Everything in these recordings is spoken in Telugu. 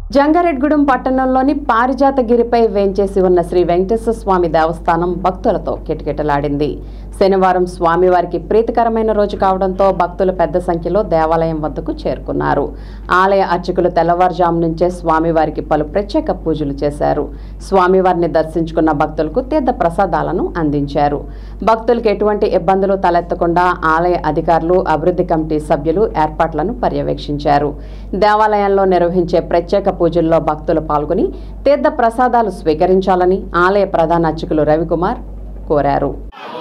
జంగారెడ్గూడెం పట్టణంలోని పారిజాతగిరిపై వేంచేసి ఉన్న శ్రీ వెంకటేశ్వర స్వామి దేవస్థానం భక్తులతో కిటకిటలాడింది శనివారం స్వామివారికి ప్రీతికరమైన రోజు కావడంతో భక్తులు పెద్ద సంఖ్యలో దేవాలయం వద్దకు చేరుకున్నారు ఆలయ అర్చకులు తెల్లవారుజాము నుంచే స్వామివారికి పలు ప్రత్యేక పూజలు చేశారు స్వామివారిని దర్శించుకున్న భక్తులకు తీర్థ ప్రసాదాలను అందించారు భక్తులకు ఎటువంటి ఇబ్బందులు తలెత్తకుండా ఆలయ అధికారులు అభివృద్ధి కమిటీ సభ్యులు ఏర్పాట్లను పర్యవేక్షించారు దేవాలయంలో నిర్వహించే ప్రత్యేక పూజల్లో భక్తులు పాల్గొని తీర్థ ప్రసాదాలు స్వీకరించాలని ఆలయ ప్రధాన అర్చకులు రవికుమార్ కోరారు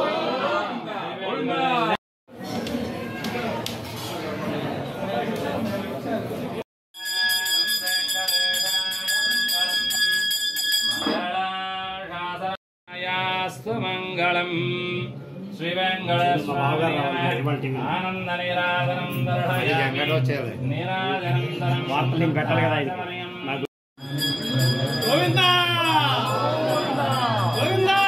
యాస్తు మంగళం ఆనంద నిరాజనం నీరాజనం వార్తలు పెట్టాలి కదా ఇది. నాకు గోవిందా గోవిందా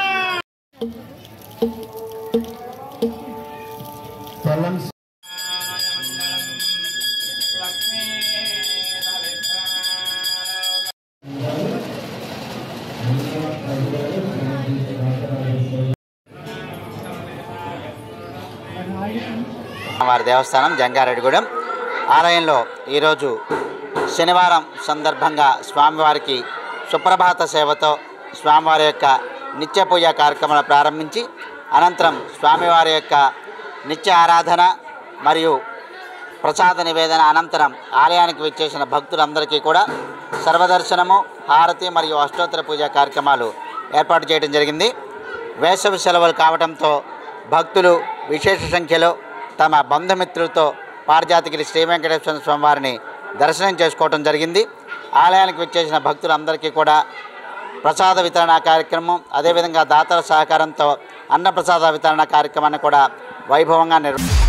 వారి దేవస్థానం జంగారెడ్డిగూడెం ఆలయంలో ఈరోజు శనివారం సందర్భంగా స్వామివారికి సుప్రభాత సేవతో స్వామివారి యొక్క నిత్య పూజ కార్యక్రమాలు ప్రారంభించి అనంతరం స్వామివారి యొక్క నిత్య ఆరాధన మరియు ప్రసాద నివేదన అనంతరం ఆలయానికి విచ్చేసిన భక్తులందరికీ కూడా సర్వదర్శనము హారతి మరియు అష్టోత్తర పూజ కార్యక్రమాలు ఏర్పాటు చేయడం జరిగింది వేసవి సెలవులు కావడంతో భక్తులు విశేష సంఖ్యలో తమ బంధుమిత్రులతో పారిజాతగిరి శ్రీ వెంకటేశ్వర స్వామి వారిని దర్శనం చేసుకోవడం జరిగింది ఆలయానికి విచ్చేసిన భక్తులందరికీ కూడా ప్రసాద వితరణ కార్యక్రమం అదేవిధంగా దాతల సహకారంతో అన్నప్రసాద వితరణ కార్యక్రమాన్ని కూడా వైభవంగా నిర్వహించారు